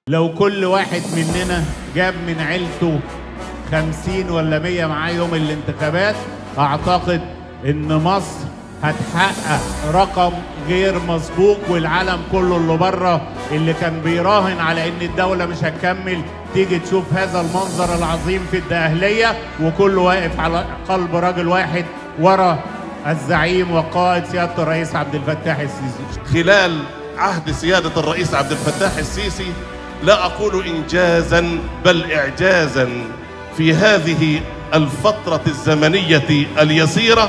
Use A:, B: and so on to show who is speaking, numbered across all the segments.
A: لو كل واحد مننا جاب من عيلته خمسين ولا مية معاه يوم الانتخابات أعتقد إن مصر هتحقق رقم غير مسبوق والعالم كله اللي بره اللي كان بيراهن على إن الدولة مش هتكمل تيجي تشوف هذا المنظر العظيم في الدقهلية وكله واقف على قلب راجل واحد ورا الزعيم وقائد سيادة الرئيس عبد الفتاح السيسي
B: خلال عهد سيادة الرئيس عبد الفتاح السيسي لا أقول إنجازا بل إعجازا في هذه الفترة الزمنية اليسيرة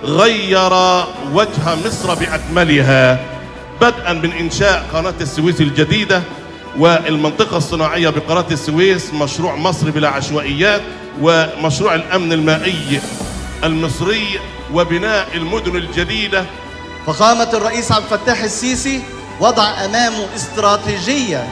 B: غير وجه مصر بأكملها بدءا من إنشاء قناة السويس الجديدة والمنطقة الصناعية بقناة السويس مشروع مصر بلا عشوائيات ومشروع الأمن المائي المصري وبناء المدن الجديدة
C: فخامة الرئيس عبد الفتاح السيسي وضع أمامه استراتيجية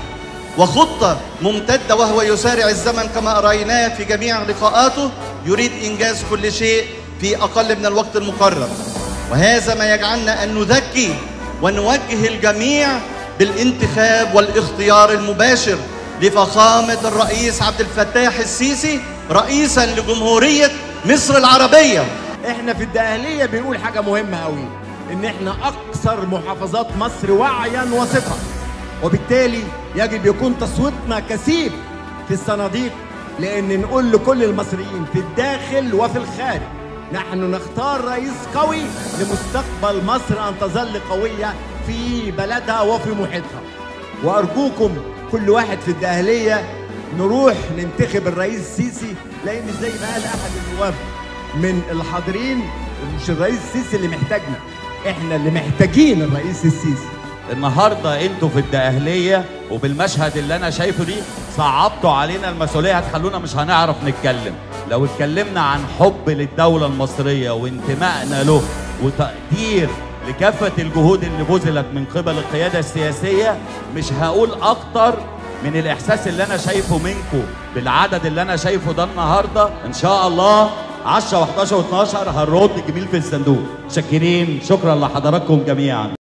C: وخطة ممتدة وهو يسارع الزمن كما رأيناه في جميع لقاءاته يريد إنجاز كل شيء في أقل من الوقت المقرر وهذا ما يجعلنا أن نذكي ونوجه الجميع بالانتخاب والاختيار المباشر لفخامة الرئيس عبد الفتاح السيسي رئيسا لجمهورية مصر العربية
D: احنا في الدقهلية بنقول حاجة مهمة قوي ان احنا اكثر محافظات مصر وعيا وثقة وبالتالي يجب يكون تصويتنا كثيف في الصناديق لان نقول لكل المصريين في الداخل وفي الخارج نحن نختار رئيس قوي لمستقبل مصر ان تظل قوية في بلدها وفي محيطها وارجوكم كل واحد في الدقهلية نروح ننتخب الرئيس السيسي لان زي ما قال احد النواب من الحاضرين مش الرئيس السيسي اللي محتاجنا احنا اللي محتاجين الرئيس السيسي
E: النهارده انتوا في الدقهليه وبالمشهد اللي انا شايفه دي صعبتوا علينا المسؤوليه هتخلونا مش هنعرف نتكلم لو اتكلمنا عن حب للدوله المصريه وانتمائنا له وتقدير لكافه الجهود اللي بذلت من قبل القياده السياسيه مش هقول اكتر من الاحساس اللي انا شايفه منكم بالعدد اللي انا شايفه ده النهارده ان شاء الله 10 و11 و12 هنرد جميل في الصندوق شاكرين شكرا لحضراتكم جميعا